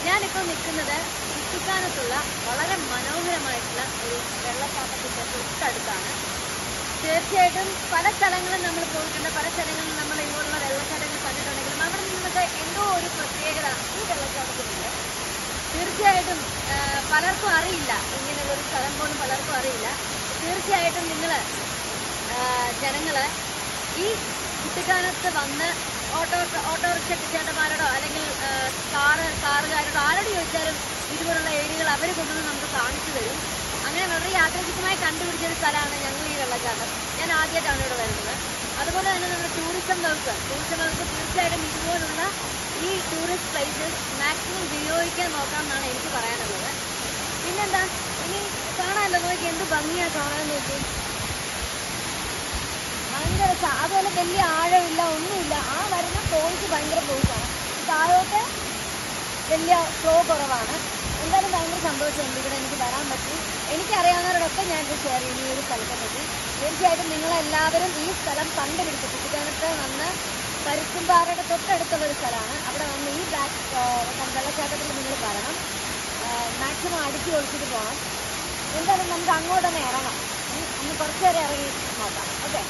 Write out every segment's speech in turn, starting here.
ഞാനിപ്പോൾ നിൽക്കുന്നത് കുട്ടിക്കാനത്തുള്ള വളരെ മനോഹരമായിട്ടുള്ള ഒരു വെള്ളച്ചാട്ടത്തിന്റെ തൊട്ടടുത്താണ് തീർച്ചയായിട്ടും പല സ്ഥലങ്ങളും നമ്മൾ പോയിട്ടുണ്ട് പല സ്ഥലങ്ങളിലും നമ്മൾ ഇങ്ങോട്ടുള്ള വെള്ളച്ചാട്ടങ്ങൾ കണ്ടിട്ടുണ്ടെങ്കിലും അവിടെ നിന്നൊക്കെ എന്തോ ഒരു പ്രത്യേകത ഈ വെള്ളച്ചാട്ടത്തിനുണ്ട് തീർച്ചയായിട്ടും ആ, പലർക്കും അറിയില്ല ഇങ്ങനെയുള്ള ഒരു സ്ഥലം പോലും പലർക്കും അറിയില്ല തീർച്ചയായിട്ടും നിങ്ങൾ ജനങ്ങള് ഈ കുട്ടിക്കാനത്ത് വന്ന് ഓട്ടോ ഓട്ടോറിക്ഷ ചേട്ടന്മാരോടോ അല്ലെങ്കിൽ ആ, കാറ് കാറുകാരോടോ ആരോട് ചോദിച്ചാലും ഇതുപോലുള്ള ഏരിയകൾ അവർ കൊണ്ടുവന്ന് നമുക്ക് കാണിച്ചു തരും അങ്ങനെ വളരെ യാദൃച്ഛികമായി കണ്ടുപിടിച്ച ഒരു സ്ഥലമാണ് ഞങ്ങൾ ഈ വെള്ളച്ചാട്ടം ഞാൻ ആദ്യമായിട്ടാണ് ഇവിടെ വരുന്നത് അതുപോലെ തന്നെ നമ്മുടെ ടൂറിസം വകുപ്പ് ടൂറിസം വകുപ്പ് തീർച്ചയായിട്ടും ഇതുപോലുള്ള ഈ ടൂറിസ്റ്റ് പ്ലേസസ് മാക്സിമം വിനിയോഗിക്കാൻ നോക്കാം എന്നാണ് എനിക്ക് പറയാനുള്ളത് പിന്നെന്താ ഇനി കാണാമല്ലോ നോക്കി എന്ത് ഭംഗിയാ കാണാൻ നോക്കി ഭയങ്കര ച- അതുപോലെ വലിയ ആഴമില്ല ഒന്നുമില്ല ആ വരുന്ന ഫോഴ്സ് ഭയങ്കര ഫോഴ്സാണ് താഴോട്ട് വലിയ ഫ്ലോ കുറവാണ് എന്തായാലും ഭയങ്കര സന്തോഷമുണ്ട് ഇവിടെ എനിക്ക് വരാൻ പറ്റി എനിക്കറിയാവുന്നവരോടൊക്കെ ഞാനിത് ഷെയർ ചെയ്യുന്ന ഈ ഒരു സ്ഥലത്തെ പറ്റി തീർച്ചയായിട്ടും നിങ്ങളെല്ലാവരും ഈ സ്ഥലം കണ്ടുപിടിച്ച് കുട്ടിക്കാനത്ത് വന്ന് പരുത്തുംപാറയുടെ തൊട്ടടുത്തുള്ള ഒരു സ്ഥലമാണ് അവിടെ വന്ന് ഈ ബാക്ക് വെള്ളച്ചാട്ടത്തിൽ നിങ്ങൾ വരണം മാക്സിമം അടുക്കി ഒളിച്ചിട്ട് പോകണം എന്തായാലും നമുക്ക് അങ്ങോട്ട് തന്നെ ഇറങ്ങാം ഉം, ഒന്ന് കുറച്ച് നേരം ഇറങ്ങി നോക്കാം ഓക്കെ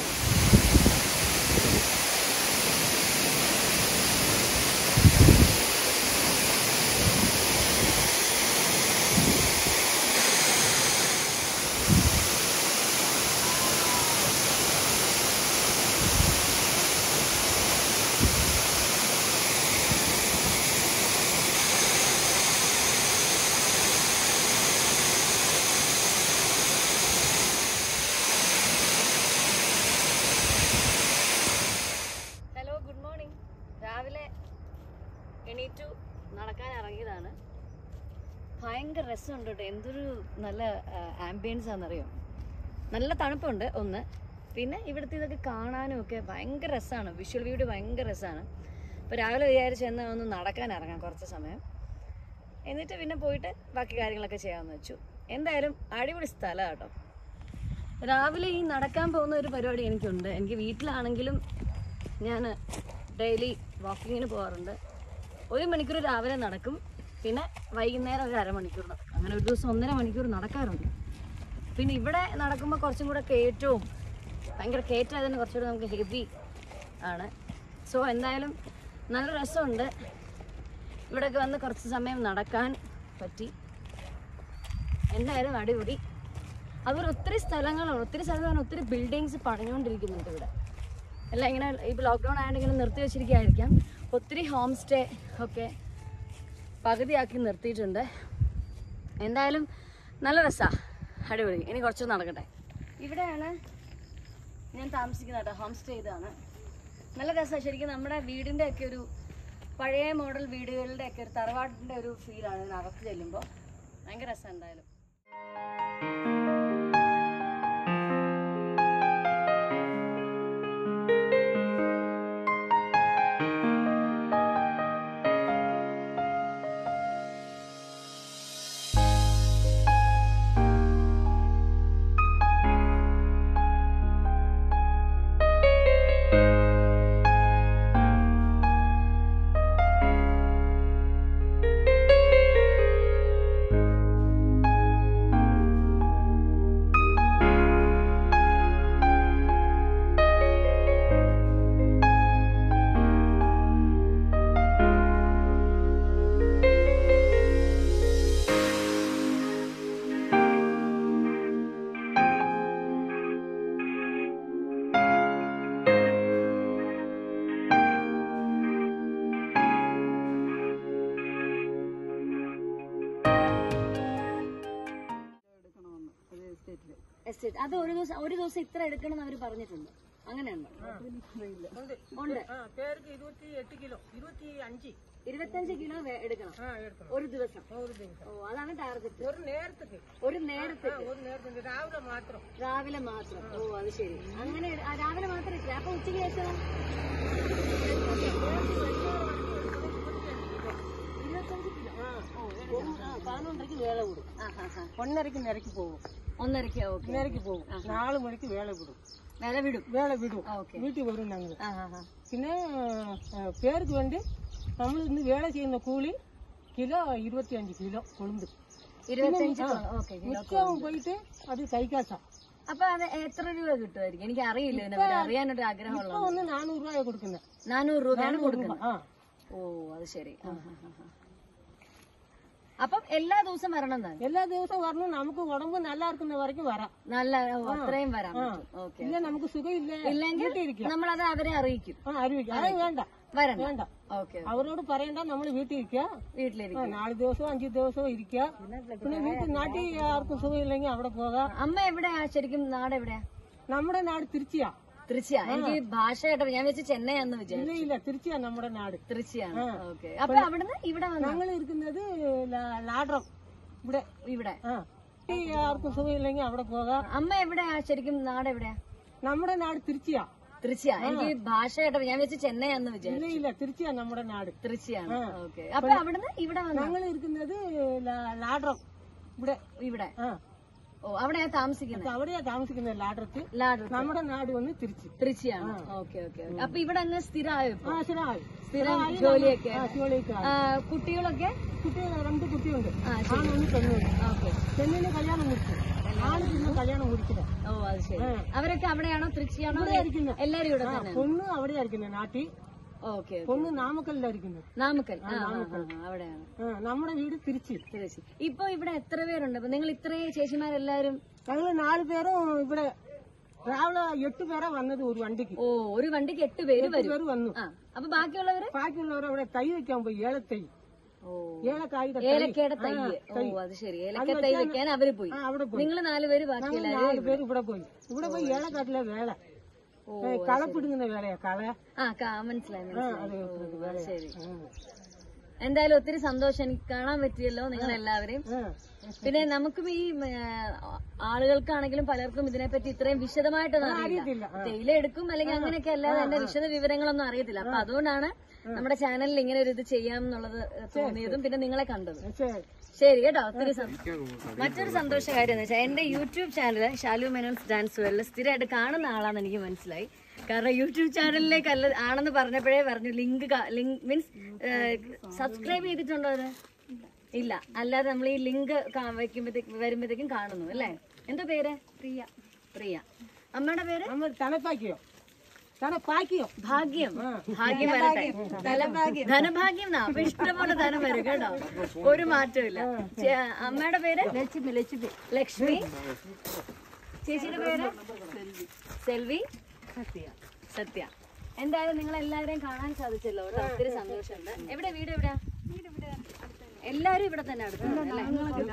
ഹലോ ഗുഡ് മോർണിംഗ് രാവിലെ എണീറ്റു നടക്കാൻ ഇറങ്ങിയതാണ് ഭയങ്കര രസമുണ്ട് കേട്ടോ എന്തൊരു നല്ല ആംബിയൻസ് ആണെന്നറിയോ നല്ല തണുപ്പുണ്ട് ഒന്ന് പിന്നെ ഇവിടുത്തെ ഇതൊക്കെ കാണാനും ഒക്കെ ഭയങ്കര രസമാണ് വിഷ്വൽ വ്യൂഡ് ഭയങ്കര രസമാണ് അപ്പോൾ രാവിലെ വിചാരിച്ച് എന്നാൽ ഒന്ന് നടക്കാൻ ഇറങ്ങാം കുറച്ച് സമയം എന്നിട്ട് പിന്നെ പോയിട്ട് ബാക്കി കാര്യങ്ങളൊക്കെ ചെയ്യാമെന്ന് വെച്ചു എന്തായാലും അടിപൊളി സ്ഥലമാണ് കേട്ടോ രാവിലെ ഈ നടക്കാൻ പോകുന്ന ഒരു പരിപാടി എനിക്കുണ്ട് എനിക്ക് വീട്ടിലാണെങ്കിലും ഞാൻ ഡെയിലി വാക്കിങ്ങിന് പോകാറുണ്ട് ഒരു മണിക്കൂർ രാവിലെ നടക്കും പിന്നെ വൈകുന്നേരം ഒരു അരമണിക്കൂർ നടക്കും അങ്ങനെ ഒരു ദിവസം ഒന്നര മണിക്കൂർ നടക്കാറുണ്ട് പിന്നെ ഇവിടെ നടക്കുമ്പോൾ കുറച്ചും കൂടെ കയറ്റവും ഭയങ്കര കയറ്റായതിന് കുറച്ചുകൂടെ നമുക്ക് ഹെവി ആണ് സോ എന്തായാലും നല്ല രസമുണ്ട് ഇവിടെയൊക്കെ വന്ന് കുറച്ച് സമയം നടക്കാൻ പറ്റി എന്തായാലും അടിപൊളി അതുപോലെ ഒത്തിരി സ്ഥലങ്ങളുണ്ട് ഒത്തിരി സ്ഥലങ്ങളാണ് ഒത്തിരി ബിൽഡിങ്സ് പണിഞ്ഞുകൊണ്ടിരിക്കുന്നുണ്ട് ഇവിടെ എല്ലാം ഇങ്ങനെ ഇപ്പോൾ ലോക്ക്ഡൗൺ ആയതുകൊണ്ട് ഇങ്ങനെ നിർത്തി വെച്ചിരിക്കുകയായിരിക്കാം ഒത്തിരി ഹോം സ്റ്റേ ഒക്കെ പകുതിയാക്കി നിർത്തിയിട്ടുണ്ട് എന്തായാലും നല്ല രസമാണ് അടിപൊളി ഇനി കുറച്ച് നടക്കട്ടെ ഇവിടെയാണ് ഞാൻ താമസിക്കുന്നത് കേട്ടോ ഹോം സ്റ്റേ ഇതാണ് നല്ല രസമാണ് ശരിക്കും നമ്മുടെ വീടിൻ്റെ ഒക്കെ ഒരു പഴയ മോഡൽ വീടുകളുടെ ഒക്കെ ഒരു തറവാടിൻ്റെ ഒരു ഫീലാണ് ഇതിനകത്ത് ചെല്ലുമ്പോൾ ഭയങ്കര രസം എന്തായാലും എസ്റ്റേറ്റ് അത് ഒരു ദിവസം ഒരു ദിവസം ഇത്ര എടുക്കണം എന്ന് അവർ പറഞ്ഞിട്ടുണ്ട് അങ്ങനെയുണ്ടോ ഉണ്ട് ആ പേർക്ക് ഇരുപത്തി എട്ട് കിലോ ഇരുപത്തി അഞ്ച് ഇരുപത്തഞ്ച് കിലോ വേ- എടുക്കണം ആ എടുക്കണം ഒരു ദിവസം ഒരു ദിവസം ഓ അതാണ് ടാർഗറ്റ് ഒരു നേരത്തേക്ക് ഒരു നേരത്തേക്ക് ഒരു നേരത്തേക്ക് രാവിലെ മാത്രം രാവിലെ മാത്രം ഓ അത് ശരി അങ്ങനെ എട്- ആ, രാവിലെ മാത്രം ഇത്ര അപ്പൊ ഉച്ചയ്ക്ക് ശേഷം ഇരുപത്തഞ്ച് കിലോ ഓ പതിനൊന്നരക്ക് വേല വിടും ആ ഹാ ഹാ ഒന്നരക്ക് നിരക്ക് പോകും ഒന്നരക്ക് ഓക്കെ ഒന്നരക്ക് പോകും നാല് മണിക്ക് വേല വിടും വില വിടും വേല വിടും ഓക്കെ വീട്ടിൽ വരും ഞങ്ങൾ ആ ഹാ ഹാ പിന്നെ ആ, പേർക്ക് വേണ്ടി നമ്മൾ ഇന്ന് വേല ചെയ്യുന്ന കൂലി കിലോ ഇരുപത്തിയഞ്ച് കിലോ കൊളുന്ത് ഇരുപത്തഞ്ച് ഓക്കെ മിക്കവും പോയിട്ട് അത് കൈക്കാശ അപ്പൊ അത് എത്ര രൂപ കിട്ടുമായിരിക്കും എനിക്ക് അറിയില്ല ഇതിനെപ്പറ്റി അറിയാനൊരു ആഗ്രഹമുള്ള ഇപ്പൊ ഒന്ന് നാനൂറ് രൂപ കൊടുക്കുന്നത് നാനൂറ് രൂപയാണ് കൊടുക്കുന്നത് ആ ഓ അത് ശരി ആ, ആ, ആ, ആ. അപ്പം എല്ലാ ദിവസവും വരണം തന്നെ എല്ലാ ദിവസവും വരണം നമുക്ക് ഉടമ്പ് നല്ല ഇരിക്കുന്ന വரைக்கும் വരാം നല്ല ഓ, അത്രയും വരാൻ പറ്റും ഓക്കെ ഇല്ല നമുക്ക് സുഖമില്ല ഇല്ലെങ്കിൽ വീട്ടിലിരിക്കാം നമ്മളത് അവരെ അറിയിക്കും ആ അറിയിക്കാം അത് വേണ്ട വരണം വേണ്ട ഓക്കെ അവരോട് പറയണ്ട നമ്മൾ വീട്ടിൽ ഇരിക്കുക വീട്ടിലിരിക്കും നാല് ദിവസവും അഞ്ചു ദിവസവും ഇരിക്കുക പിന്നെ വീട്ടിൽ നാട്ടിൽ ആർക്കും സുഖമില്ലെങ്കിൽ അവിടെ പോകാം അമ്മ എവിടെയാ ശരിക്കും നാട് എവിടെയാ നമ്മുടെ നാട് തിരുച്ചിയാ തൃശ്ശിയാ എനിക്ക് ഭാഷ കേട്ടപ്പോ ഞാൻ വെച്ച് ചെന്നൈയാന്ന് വിചാരിച്ചു ഇല്ല ഇല്ല തിരുച്ചിയാ നമ്മുടെ നാട് തൃശ്ശിയാണ് ഓക്കെ അപ്പൊ അവിടുന്ന് ഇവിടെ വന്ന ഞങ്ങൾ ഇരിക്കുന്നത് ലാ- ലാഡ്രം ഇവിടെ ഇവിടെ ആ ഈ ആർക്കും സുഖമില്ലെങ്കിൽ അവിടെ പോകാം അമ്മ എവിടെയാ ശരിക്കും നാട് എവിടെയാ നമ്മുടെ നാട് തിരുച്ചിയാ തൃശ്ശിയാ എനിക്ക് ഭാഷ കേട്ടപ്പോ ഞാൻ വെച്ച് ചെന്നൈയാന്ന് വിചാരിച്ചു ഇല്ല ഇല്ല തിരുച്ചിയാ നമ്മുടെ നാട് തൃശ്ശിയാണ് ഓക്കെ അപ്പൊ അവിടുന്ന് ഇവിടെ വന്ന ഞങ്ങൾ ഇരിക്കുന്നത് ലാ- ലാഡ്രം ഇവിടെ ഇവിടെ ആ ഓ അവിടെയാ താമസിക്കുന്നത് അവിടെയാ താമസിക്കുന്നത് ലാഡ്രത്തിൽ ലാഡർ നമ്മുടെ നാട് വന്ന് തിരുച്ചി തൃശ്ശിയാണ് ഓക്കെ ഓക്കെ അപ്പൊ ഇവിടെ അങ്ങ് സ്ഥിരമായോ ഇപ്പൊ ആ ശരിയായി സ്ഥിരം ജോലിയൊക്കെ ആ ജോലിയൊക്കെ ആ, കുട്ടികളൊക്കെ കുട്ടികൾ രണ്ട് കുട്ടിയുണ്ട് ആ ശരി ആണൊന്ന് പെണ്ണുണ്ട് ഓക്കെ പെണ്ണിന് കല്യാണം മുടിച്ചു ആണ് പിന്നെ കല്യാണം മുടിച്ചില്ല ഓ അത് ശരി അവരൊക്കെ അവിടെയാണോ തൃശ്ശിയാണോ ഇവിടെ ആയിരിക്കുന്നത് എല്ലാരും ഇവിടെ തന്നെ പൊണ്ണ് അവിടെ ആയിരിക്കുന്നത് നാട്ടിൽ ഓക്കെ പൊണ്ണ് നാമക്കലിലായിരിക്കുന്നത് നാമക്കൽ ആ, ആ, ആ, ആ, അവിടെയാണ് ആ നമ്മുടെ വീട് തിരുച്ചി തിരുച്ചി ഇപ്പൊ ഇവിടെ എത്ര പേരുണ്ട് അപ്പൊ നിങ്ങൾ ഇത്രയും ചേച്ചിമാരെല്ലാരും ഞങ്ങൾ നാല് പേരും ഇവിടെ രാവിലെ എട്ട് പേരാ വന്നത് ഒരു വണ്ടിക്ക് ഓ ഒരു വണ്ടിക്ക് എട്ട് പേര് വരും പേര് വന്നു ആ അപ്പൊ ബാക്കിയുള്ളവര് ബാക്കിയുള്ളവർ അവിടെ തൈ വെക്കാൻ പോയി ഏലത്തൈ ഓ ഏലക്കായുടെ തൈ. ഏലക്കയുടെ തൈ ഓ അത് ശരി ഏലക്ക തൈ വെക്കാൻ അവര് പോയി ആ അവിടെ പോയി നിങ്ങൾ നാലുപേര് ബാക്കി ഞങ്ങൾ എല്ലാരും നാല് പേര് ഇവിടെ പോയി ഇവിടെ പോയി ഏലക്കാട്ടിലെ വേല ഓ ഏ, കളപ്പിടുങ്ങുന്ന വേലയാ കള ആ കാ- മനസ്സിലായി മനസ്സിലായി ഓ, അത് ശരി ആ. എന്തായാലും ഒത്തിരി സന്തോഷം എനിക്ക് കാണാൻ പറ്റിയല്ലോ നിങ്ങൾ എല്ലാവരെയും ആ. പിന്നെ നമുക്കും ഈ ആ, ആളുകൾക്കാണെങ്കിലും പലർക്കും ഇതിനെപ്പറ്റി ഇത്രയും വിശദമായിട്ടൊന്നും അറിയില്ല അറിയത്തില്ല ആ. തേയില എടുക്കും അല്ലെങ്കിൽ അങ്ങനെയൊക്കെ അല്ലാതെ എന്റെ വിശദ വിവരങ്ങളൊന്നും അറിയത്തില്ല അപ്പൊ അതുകൊണ്ടാണ് നമ്മുടെ ചാനലിൽ ഇങ്ങനെ ഒരു ഇത് ചെയ്യാം എന്നുള്ളത് തോന്നിയതും പിന്നെ നിങ്ങളെ കണ്ടതും ശരി ശരി കേട്ടോ ഒത്തിരി സന്തോഷം മറ്റൊരു സന്തോഷ കാര്യം എന്ന് വെച്ചാൽ എന്റെ YouTube channel Shalu Menon's dance വെല്ലിൽ സ്ഥിരമായിട്ട് കാണുന്ന ആളാന്ന് എനിക്ക് മനസ്സിലായി കാരണം യൂട്യൂബ് ചാനലിലേക്ക് അല്ല ആണെന്ന് പറഞ്ഞപ്പോഴേ പറഞ്ഞു ലിങ്ക് ലിങ്ക് മീൻസ് സബ്സ്ക്രൈബ് ചെയ്തിട്ടുണ്ടോ അത് ഇല്ല അല്ലാതെ നമ്മൾ ഈ ലിങ്ക് വയ്ക്കുമ്പോഴത്തേക്ക് വരുമ്പോഴത്തേക്കും കാണുന്നു അല്ലേ എന്താ പേര് പ്രിയ പ്രിയ അമ്മയുടെ പേര് നമ്മൾ തലപ്പാക്കിയോ തലപ്പാക്കിയോ ഭാഗ്യം ഭാഗ്യം വരട്ടെ ധനഭാഗ്യം ധനഭാഗ്യം എന്നാ അപ്പൊ ഇഷ്ടംപോലെ ധനം വരും കേട്ടോ ഒരു മാറ്റമില്ല ചേ- അമ്മയുടെ പേര് ലക്ഷ്മി ലക്ഷ്മി ലക്ഷ്മി ചേച്ചിയുടെ പേര് സെൽവി സത്യ സത്യ എന്തായാലും നിങ്ങൾ എല്ലാവരെയും കാണാൻ സാധിച്ചല്ലോ കേട്ടോ ഒത്തിരി സന്തോഷമുണ്ട് എവിടെ വീട് എവിടെയാ എല്ലാരും ഇവിടെ തന്നെ അടുത്താണ് അല്ലേ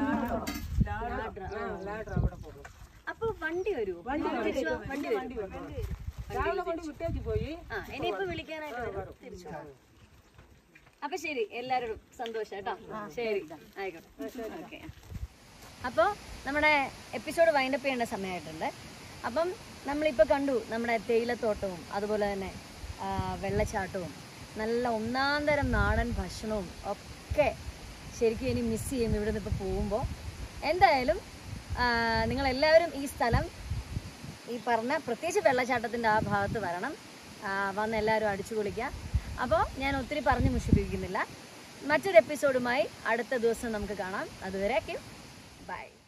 ലാഡർ അവിടെ പോകും അപ്പൊ വണ്ടി വരുമോ വണ്ടി വണ്ടി വരും രാവിലെ കൊണ്ട് വിട്ടേച്ച് പോയി ആ ഇനിയിപ്പോ വിളിക്കാനായിട്ട് വരും തിരിച്ചു വരാം. അപ്പൊ ശരി എല്ലാരോടും സന്തോഷം കേട്ടോ ശരി ആയിക്കോട്ടെ ഓക്കെ അപ്പോൾ നമ്മുടെ എപ്പിസോഡ് വൈൻഡപ്പ് ചെയ്യേണ്ട സമയമായിട്ടുണ്ട് അപ്പം നമ്മളിപ്പോൾ കണ്ടു നമ്മുടെ തേയിലത്തോട്ടവും അതുപോലെ തന്നെ ആ, വെള്ളച്ചാട്ടവും നല്ല ഒന്നാം തരം നാടൻ ഭക്ഷണവും ഒക്കെ ശരിക്കും ഇനി മിസ് ചെയ്യും ഇവിടെ നിന്ന് ഇപ്പോൾ പോകുമ്പോൾ എന്തായാലും ആ, നിങ്ങളെല്ലാവരും ഈ സ്ഥലം ഈ പറഞ്ഞ പ്രത്യേകിച്ച് വെള്ളച്ചാട്ടത്തിൻ്റെ ആ ഭാഗത്ത് വരണം ആ, വന്ന് എല്ലാവരും അടിച്ചു പൊളിക്കുക അപ്പോൾ ഞാൻ ഒത്തിരി പറഞ്ഞ് മുഷിപ്പിക്കുന്നില്ല മറ്റൊരു എപ്പിസോഡുമായി അടുത്ത ദിവസം നമുക്ക് കാണാം അതുവരേക്കും ബൈ